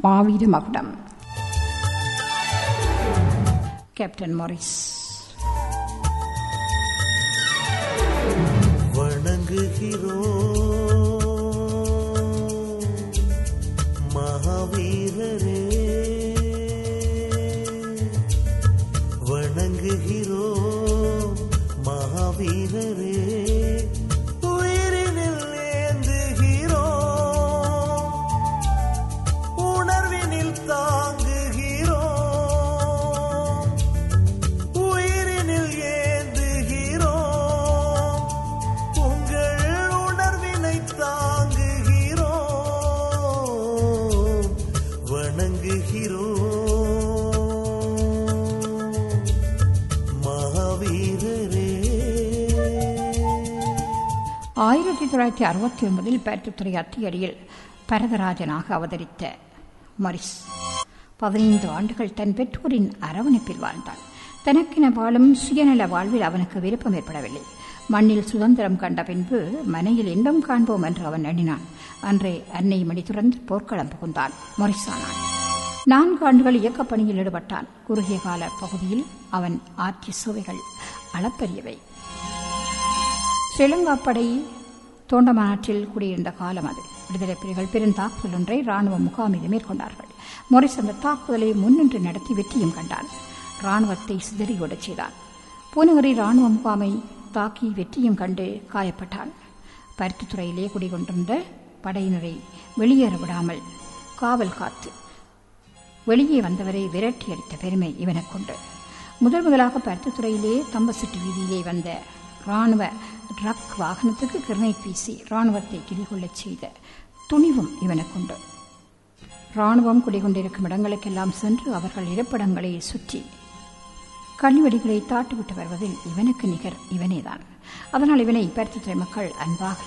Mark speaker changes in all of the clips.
Speaker 1: மாவீர மகுடம் captain Maurice
Speaker 2: வணங்குகிறோம் மகாவீரரே வணங்குகிறோம் மகாவீரரே உயிரினில் ஏந்துகிறோம் உணர்வினில் தாங்குகிறோம் உயிரினில் ஏந்துகிறோம் உங்கள் உணர்வினை தாங்குகிறோம் வணங்குகிறோம் மகாவீரரே
Speaker 1: ஆயிரத்தி தொள்ளாயிரத்தி அறுபத்தி ஒன்பதில் பருத்தித்துறை அத்தியடியில் பரதராஜனாக அவதரித்த மரிஸ் பதினைந்து ஆண்டுகள் தன் பெற்றோரின் அரவணைப்பில் வாழ்ந்தான் தனக்கென வாழும் சுயநல வாழ்வில் அவனுக்கு விருப்பம் ஏற்படவில்லை மண்ணில் சுதந்திரம் கண்ட பின்பு மனையில் இன்பம் காண்போம் என்று அவன் எண்ணினான் அன்றே அன்னை மடி துறந்து போர்க்களம் புகுந்தான் மொரிசானான் நான்கு ஆண்டுகள் இயக்கப் பணியில் ஈடுபட்டான் குறுகிய கால பகுதியில் அவன் ஆற்றிய சேவைகள் அளப்பரியவை ஸ்ரீலங்கா படை தோண்டமாநாட்டில் குடியிருந்த காலம் அது விடுதலை புலிகள் பெருந்தாக்குதல் ஒன்றை ராணுவ முகாம் மீது மேற்கொண்டார்கள் மொரிஸ் அந்த தாக்குதலை முன்னின்று நடத்தி வெற்றியும் கண்டான் ராணுவத்தை சிதறியோடச் செய்தான் பூநகரி ராணுவ முகாமை தாக்கி வெற்றியும் கண்டு காயப்பட்டான் பருத்தித்துறையிலே குடிகொண்டிருந்த படையினரை வெளியேற விடாமல் காவல் காத்து வெளியே வந்தவரை விரட்டி அடித்த பெருமை இவனுக்குண்டு முதல் முதலாக பருத்தித்துறையிலே தம்பசிட்டு வீதியிலே வந்த ராணுவ ட்ரக் வாகனத்துக்கு கிரனைட் வீசி ராணுவத்தை கிரிகொள்ளச் செய்த துணிவும் இவனுக்குண்டு ராணுவம் குடிகொண்டிருக்கும் இடங்களுக்கெல்லாம் சென்று அவர்கள் இருப்பிடங்களை சுற்றி கள்ளிவெடிகளை தாட்டுவிட்டு வருவதில் இவனுக்கு நிகர் இவனேதான் அதனால் இவனை பருத்தித்துறை மக்கள் அன்பாக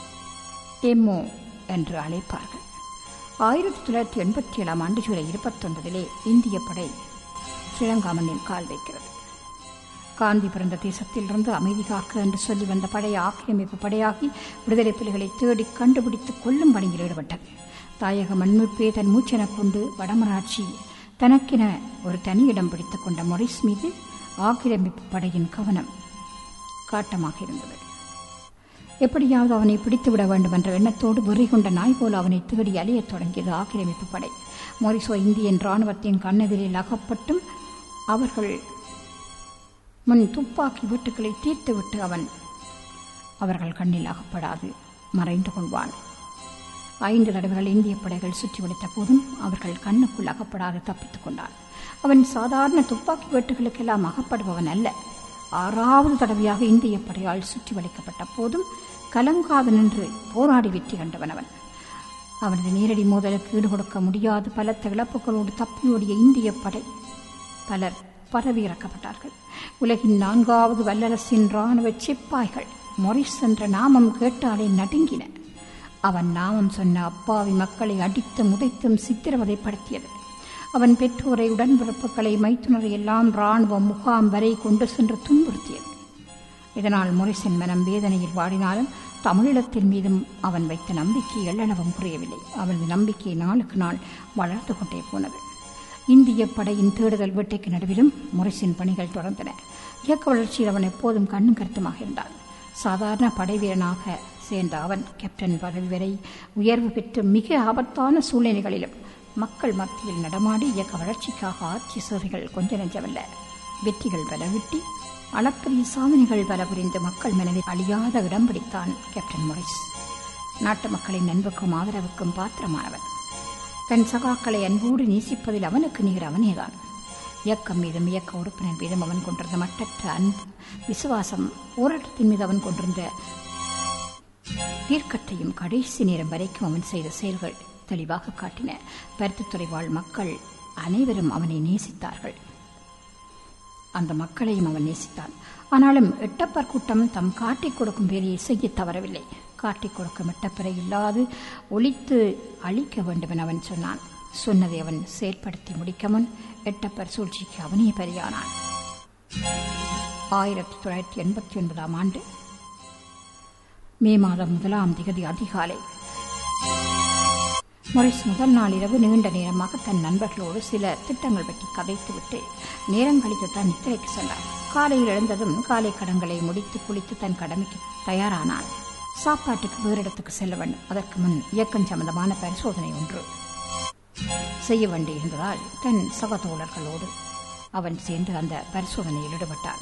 Speaker 1: எம்மோ என்று அழைப்பார்கள் ஆயிரத்தி தொள்ளாயிரத்தி எண்பத்தி ஏழாம் ஆண்டு ஜூலை இருபத்தொன்பதிலே இந்திய படை ஸ்ரீலங்கா மண்ணில் கால் வைக்கிறது காந்தி பிறந்த தேசத்திலிருந்து அமைதி காக்க என்று சொல்லி வந்த படை ஆக்கிரமிப்பு படையாகி விடுதலை புலிகளை தேடி கண்டுபிடித்து கொல்லும் பணியில் ஈடுபட்டது தாயக மண்மிப்பே தன் மூச்செனக் கொண்டு வடமராட்சி தனக்கென ஒரு தனி இடம் பிடித்துக் கொண்ட மொரிஸ் மீது ஆக்கிரமிப்பு படையின் கவனம் காட்டமாக இருந்தது எப்படியாவது அவனை பிடித்துவிட வேண்டும் என்ற எண்ணத்தோடு வெறி கொண்ட நாய் போல அவனை தேடி அலையத் தொடங்கியது ஆக்கிரமிப்பு படை மொரிசோ இந்தியன் ராணுவத்தின் கண்ணெதிரில் அகப்பட்டும் அவர்கள் முன் துப்பாக்கி வீட்டுக்களை தீர்த்துவிட்டு அவன் அவர்கள் கண்ணில் அகப்படாது மறைந்து கொள்வான் ஐந்து தடவைகள் இந்திய படைகள் சுற்றி வளைத்த போதும் அவர்கள் கண்ணுக்குள் அகப்படாது தப்பித்துக் கொண்டான் அவன் சாதாரண துப்பாக்கி வெட்டுகளுக்கெல்லாம் அகப்படுபவன் அல்ல ஆறாவது தடவையாக இந்திய படையால் சுற்றி வளைக்கப்பட்ட போதும் கலங்காது நின்று போராடி வெற்றி கண்டவன் அவன் அவனது நேரடி மோதலுக்கு ஈடுகொடுக்க முடியாத பலத்த இழப்புகளோடு தப்பியோடிய இந்திய படை பலர் பரவி இறக்கப்பட்டார்கள் உலகின் நான்காவது வல்லரசின் ராணுவ சிப்பாய்கள் மொரிஸ் என்ற நாமம் கேட்டாலே நடுங்கின அவன் நாமம் சொன்ன அப்பாவி மக்களை அடித்து முதைத்தும் சித்திரவதைப்படுத்தியது அவன் பெற்றோரை உடன்பிறப்புகளை மைத்துனரை எல்லாம் ராணுவ முகாம் வரை கொண்டு சென்று துன்புறுத்தியது இதனால் முரிசின் மனம் வேதனையில் வாடினாலும் தமிழீழத்தின் மீதும் அவன் வைத்த நம்பிக்கை எள்ளளவும் குறையவில்லை அவனது நம்பிக்கை நாளுக்கு நாள் வளர்ந்து கொண்டே போனது இந்திய படையின் தேடுதல் வேட்டைக்கு நடுவிலும் முரசின் பணிகள் தொடர்ந்தன இயக்க வளர்ச்சியில் அவன் எப்போதும் கண்ணும் கருத்துமாக இருந்தான் சாதாரண படை வீரனாக சேர்ந்த அவன் கேப்டன் பதவி வரை உயர்வு பெற்று மிக ஆபத்தான சூழ்நிலைகளிலும் மக்கள் மத்தியில் நடமாடி இயக்க வளர்ச்சிக்காக ஆற்றிய சேவைகள் கொஞ்ச நெஞ்சவல்ல வெற்றிகள் பலவிட்டி அளப்பரிய சாதனைகள் பல புரிந்து மக்கள் மனதில் அழியாத இடம் பிடித்தான் கேப்டன் மொரிஸ் நாட்டு மக்களின் அன்புக்கும் ஆதரவுக்கும் பாத்திரமானவன் தன் சகாக்களை அன்போடு நேசிப்பதில் அவனுக்கு நிகர் அவனேதான் இயக்கம் மீதும் இயக்க உறுப்பினர் மீதும் அவன் கொண்டிருந்த மட்டற்ற அன்பு விசுவாசம் போராட்டத்தின் மீது அவன் கொண்டிருந்த தீர்க்கத்தையும் கடைசி நேரம் வரைக்கும் அவன் செய்த செயல்கள் தெளிவாக காட்டின பருத்தித்துறை வாழ் மக்கள் அனைவரும் அவனை நேசித்தார்கள் அந்த மக்களையும் அவன் நேசித்தான் ஆனாலும் எட்டப்பர் கூட்டம் தம் காட்டிக் கொடுக்கும் வேலையை செய்ய தவறவில்லை காட்டிக் கொடுக்கும் எட்டப்பரை இல்லாது ஒழித்து அழிக்க வேண்டும் என அவன் சொன்னான் சொன்னதை அவன் செயல்படுத்தி முடிக்க முன் எட்டப்பர் சூழ்ச்சிக்கு அவனே பலியானான் ஆயிரத்தி தொள்ளாயிரத்தி எண்பத்தி ஒன்பதாம் ஆண்டு மே மாதம் முதலாம் திகதி அதிகாலை மொரிஸ் முதல் நாள் இரவு நீண்ட நேரமாக தன் நண்பர்களோடு சில திட்டங்கள் பற்றி கதைத்துவிட்டு நேரம் கழித்து தான் நித்திரைக்கு சென்றார் காலையில் எழுந்ததும் காலை கடன்களை முடித்து குளித்து தன் கடமைக்கு தயாரானான் சாப்பாட்டுக்கு வேறு இடத்துக்கு செல்ல வேண்டும் அதற்கு முன் இயக்கம் சம்பந்தமான பரிசோதனை ஒன்று செய்ய வேண்டியிருந்ததால் தன் சகதோழர்களோடு அவன் சேர்ந்து அந்த பரிசோதனையில் ஈடுபட்டான்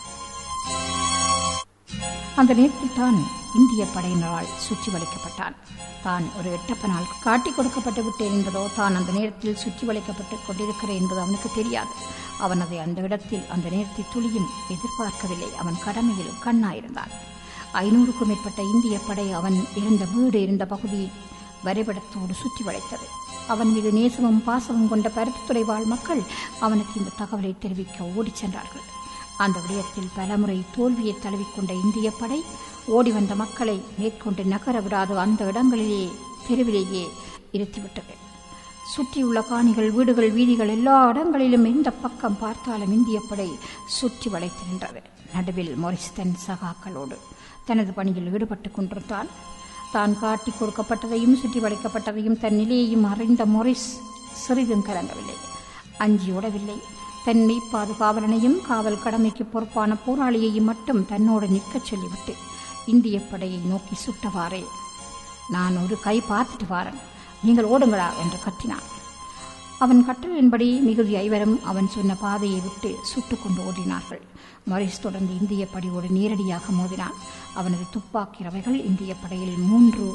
Speaker 1: அந்த நேரத்தில் தான் இந்திய படையினரால் சுற்றி வளைக்கப்பட்டான் தான் ஒரு எட்டப்பனால் காட்டிக் கொடுக்கப்பட்டு விட்டேன் என்பதோ தான் அந்த நேரத்தில் சுற்றி வளைக்கப்பட்டுக் கொண்டிருக்கிறேன் என்பது அவனுக்கு தெரியாது அவன் அதை அந்த இடத்தில் அந்த நேரத்தில் துளியும் எதிர்பார்க்கவில்லை அவன் கடமையில் கண்ணாயிருந்தான் ஐநூறுக்கும் மேற்பட்ட இந்திய படை அவன் இருந்த வீடு இருந்த பகுதியை வரைபடத்தோடு சுற்றி வளைத்தது அவன் மீது நேசமும் பாசமும் கொண்ட பருத்தித்துறை வாழ் மக்கள் அவனுக்கு இந்த தகவலை தெரிவிக்க ஓடிச் சென்றார்கள் அந்த விடயத்தில் பலமுறை தோல்வியை தழுவிக்கொண்ட இந்திய படை ஓடி வந்த மக்களை மேற்கொண்டு நகர விடாது அந்த இடங்களிலேயே தெருவிலேயே இருத்திவிட்டது சுற்றியுள்ள காணிகள் வீடுகள் வீதிகள் எல்லா இடங்களிலும் எந்த பக்கம் பார்த்தாலும் இந்திய படை சுற்றி வளைத்து நின்றது நடுவில் மொரிஸ் தன் சகாக்களோடு தனது பணியில் ஈடுபட்டுக் கொண்டிருந்தான் தான் காட்டிக் கொடுக்கப்பட்டதையும் சுற்றி வளைக்கப்பட்டதையும் தன் நிலையையும் அறிந்த மொரிஸ் சிறிதும் கலங்கவில்லை அஞ்சியோடவில்லை தன் மெய்ப்பாதுகாவலனையும் காவல் கடமைக்கு பொறுப்பான போராளியையும் மட்டும் தன்னோடு நிற்கச் சொல்லிவிட்டு இந்திய படையை நோக்கி சுட்டவாறே நான் ஒரு கை பார்த்துட்டு வாரன் நீங்கள் ஓடுங்களா என்று கத்தினான் அவன் கட்டளின்படி மிகுதி ஐவரும் அவன் சொன்ன பாதையை விட்டு சுட்டுக் கொண்டு ஓடினார்கள் மொரிஸ் தொடர்ந்து இந்திய படையோடு நேரடியாக மோதினான் அவனது துப்பாக்கி ரவைகள் இந்திய படையில் மூன்று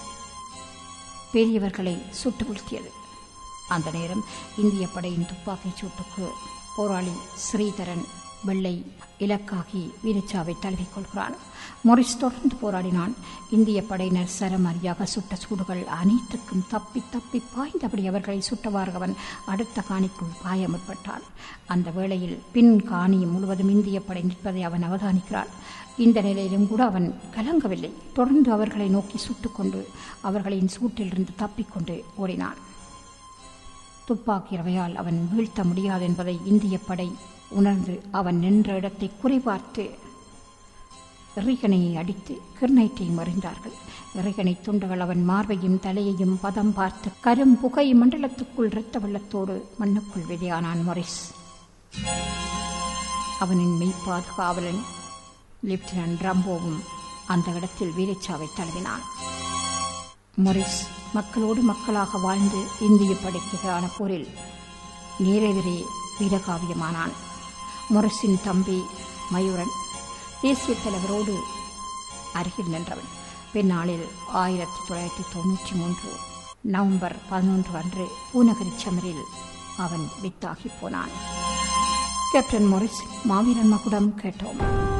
Speaker 1: பெரியவர்களை சுட்டு வீழ்த்தியது அந்த நேரம் இந்திய படையின் துப்பாக்கிச் சூட்டுக்கு போராளி ஸ்ரீதரன் வெள்ளை இலக்காகி வீரச்சாவை தழுவிக் கொள்கிறான் மொரிஸ் தொடர்ந்து போராடினான் இந்திய படையினர் சரமாரியாக சுட்ட சூடுகள் அனைத்துக்கும் தப்பி தப்பி பாய்ந்தபடி அவர்களை சுட்டவாறு அவன் அடுத்த காணிக்குள் பாய முற்பட்டான் அந்த வேளையில் பின் காணி முழுவதும் இந்திய படை நிற்பதை அவன் அவதானிக்கிறான் இந்த நிலையிலும் கூட அவன் கலங்கவில்லை தொடர்ந்து அவர்களை நோக்கி சுட்டுக்கொண்டு அவர்களின் சூட்டிலிருந்து தப்பிக்கொண்டு ஓடினான் துப்பாக்கி ரவையால் அவன் வீழ்த்த முடியாது என்பதை இந்திய படை உணர்ந்து அவன் நின்ற இடத்தை குறிபார்த்து இறைகனையை அடித்து கிர்னைட்டையும் அறிந்தார்கள் இறைகனை துண்டுகள் அவன் மார்பையும் தலையையும் பதம் பார்த்து கரும் புகை மண்டலத்துக்குள் இரத்த வெள்ளத்தோடு மண்ணுக்குள் விதையானான் மொரிஸ் அவனின் மெய்ப்பாதுகாவலன் லெப்டினன்ட் ரம்போவும் அந்த இடத்தில் வீரச்சாவை தழுவினான் மொரிஸ் மக்களோடு மக்களாக வாழ்ந்து இந்திய படைக்கு எதிரான போரில் நேரெதிரே வீரகாவியமானான் மொரிஸின் தம்பி மயூரன் தேசிய தலைவரோடு அருகில் நின்றவன் பின்னாளில் ஆயிரத்தி தொள்ளாயிரத்தி தொன்னூற்றி மூன்று நவம்பர் பதினொன்று அன்று பூநகரி சமரில் அவன் வித்தாகி போனான் கேப்டன் மொரிஸ் மாவீரன் மகுடம் கேட்டோம்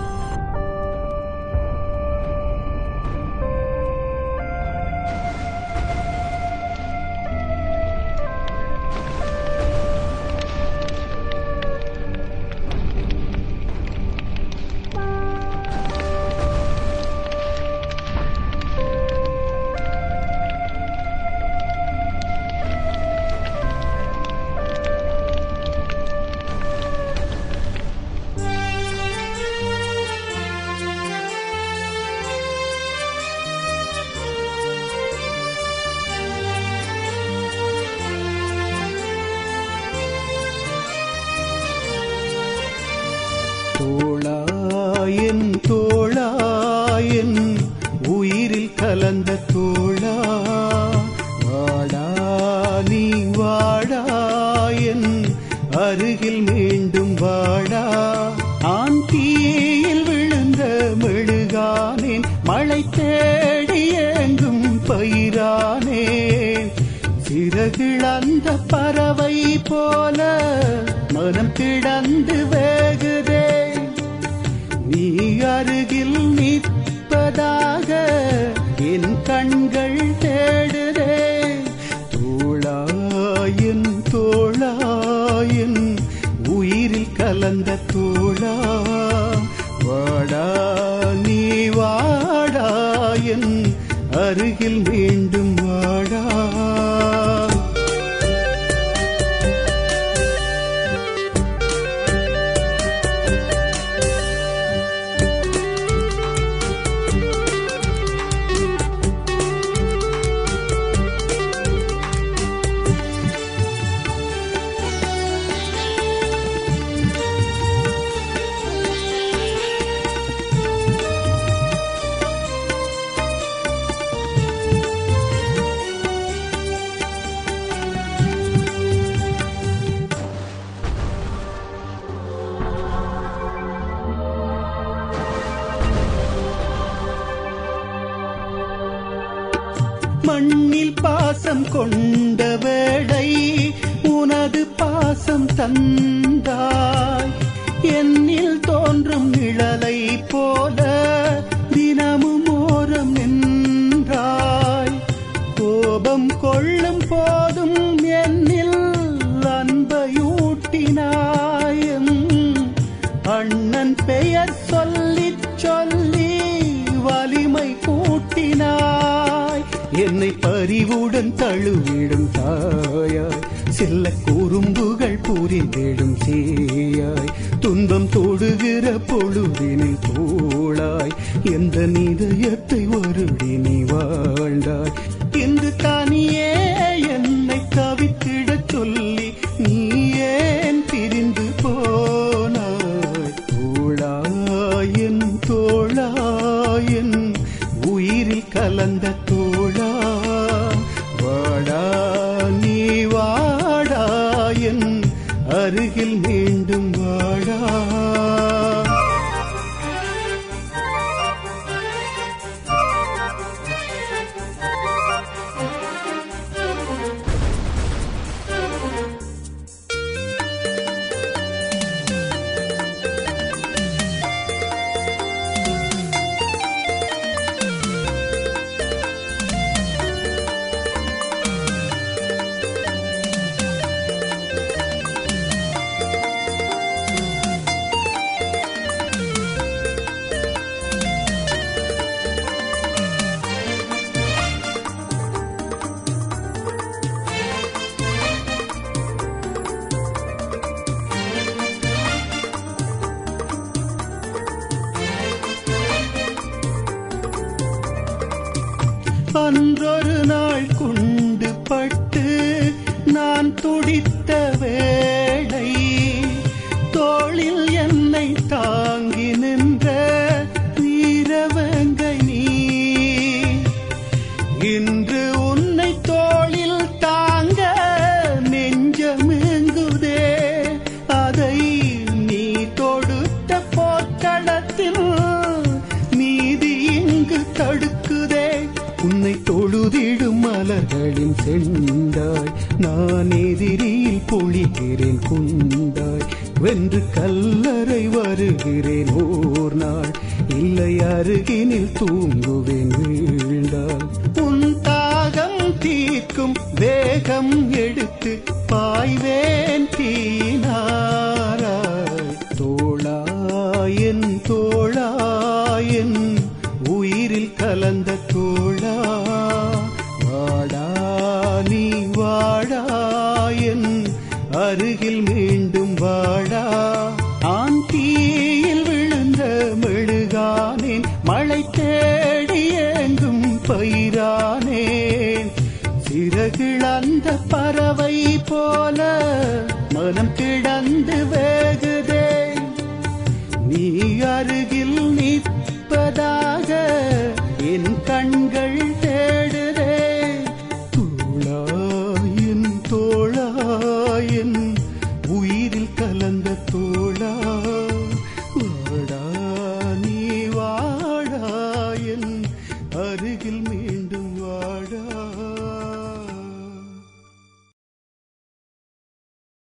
Speaker 2: தோளாயன் தோளாயன் உயிரில் கலந்த தோளா வாடா நீ வாடாயன் அருகில் மீண்டும் வாடா ஆன் தீயில் விழுந்த மெழுகானேன் மழை தேடி எங்கும் பயிரானேன் சிறகிழந்த பறவை போல மனம் கிடந்து வேகுதே நீ அருகில் நிற்பதாக என் கண்கள் தேடுதே தோளாயின் தோளாயின் உயிரில் கலந்த தோளா வாடா நீ வாடாயன் அருகில் மீண்டும் வாடா மண்ணில் பாசம் கொண்ட வேளை உனது பாசம் தந்தாய் என்னில் தோன்றும் நிழலை போல தினமும் ஓரம் நின்றாய் கோபம் கொள்ளும் போதும் என்னில் அன்பையூட்டினாய் என் அண்ணன் பெயர் சொல்லிச் சொல்லி வலிமை கூட்டினாய் என்னை பரிவுடன் தழுவிடும் தாயாய் சில்ல குறும்புகள் புரிந்திடும் சேயாய் துன்பம் தொடுகிற பொழுதினில் தோளாய் எந்த நிதயத்தை வருடி நீ வாழ்ந்தாய் இன்று தனியே என்னை தவித்திடச் சொல்லி நீ ஏன் பிரிந்து போனாய் தோழாயன் தோழாயன் உயிரில் கலந்த தோழா வாடா நீ வாடாயன் அருகில் மீண்டும் வாடா அன்றொரு நாள் குண்டு பட்டு நான் துடித்த வேளை தோளில் என்னை தாங்கி நின்ற வீரவங்கை நீ இன்று உன்னை தோளில் தாங்க நெஞ்சமெங்குதே அதை நீ தொடுத்த போர்க்களத்தில் நீதி இங்கு தடுக்குதே உன்னை தொழுதிடும் மலர்களின் செண்டாய் நான் எதிரியில் பொழிகிறேன் குண்டாய் வென்று கல்லறை வருகிறேன் ஓர் நாள் இல்லை அருகினில் தூங்குவேன் வீழ்ந்தாள் உன் தாகம் தீர்க்கும் வேகம் எடுத்து பாய்வேன் தீனாராய் தோளாயன் தோளாயன் உயிரில் கலந்த தோழா வாடா நீ வாடாயன் அருகில் மீண்டும் வாடா ஆன் தீயில் விழுந்த மெழுகானேன் மழை தேடி எங்கும் பயிரானேன் சிறகிழந்த பறவை போல மனம் கிடந்து வேகுதே நீ அருகில் நிற்பதாக என் கண்கள் தேடுதே தோளாயின் தோளாயின் உயிரில் கலந்த தோளா வாடா நீ வாடாயின் அருகில் மீ